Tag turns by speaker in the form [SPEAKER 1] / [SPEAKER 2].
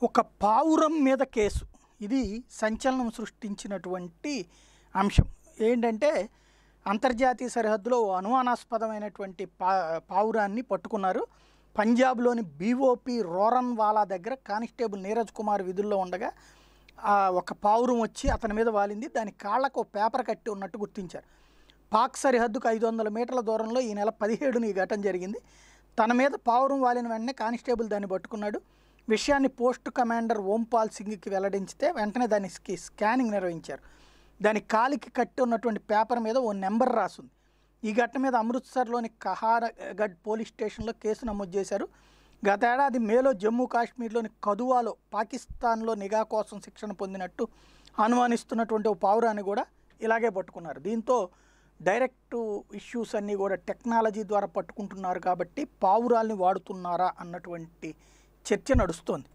[SPEAKER 1] ఒక పావురం మీద కేసు ఇది సంచలనం సృష్టించినటువంటి అంశం ఏంటంటే అంతర్జాతీయ సరిహద్దులో ఓ అనుమానాస్పదమైనటువంటి పా పావురాన్ని పట్టుకున్నారు పంజాబ్లోని బీఓపీ రోరన్ వాలా దగ్గర కానిస్టేబుల్ నీరజ్ కుమార్ విధుల్లో ఉండగా ఆ ఒక పావురం వచ్చి అతని మీద వాలింది దాని కాళ్ళకు ఓ పేపర్ కట్టి ఉన్నట్టు గుర్తించారు పాక్ సరిహద్దుకు ఐదు వందల మీటర్ల దూరంలో ఈ నెల పదిహేడున ఈ ఘటన జరిగింది తన మీద పావురం వాలిన వెంటనే కానిస్టేబుల్ దాన్ని పట్టుకున్నాడు విషయాన్ని పోస్ట్ కమాండర్ ఓంపాల్ సింగ్కి వెల్లడించితే వెంటనే దానికి స్కానింగ్ నిర్వహించారు దాని కాలికి కట్టి ఉన్నటువంటి పేపర్ మీద ఓ నెంబర్ రాసుంది ఈ ఘటన మీద అమృత్సర్లోని కహారగఢ్ పోలీస్ స్టేషన్లో కేసు నమోదు చేశారు గతేడాది మేలో జమ్మూ కాశ్మీర్లోని కదువాలో పాకిస్తాన్లో నిఘా కోసం శిక్షణ పొందినట్టు అనుమానిస్తున్నటువంటి ఓ పావురాన్ని కూడా ఇలాగే పట్టుకున్నారు దీంతో డైరెక్ట్ ఇష్యూస్ అన్నీ కూడా టెక్నాలజీ ద్వారా పట్టుకుంటున్నారు కాబట్టి పావురాల్ని వాడుతున్నారా అన్నటువంటి చర్చ నడుస్తోంది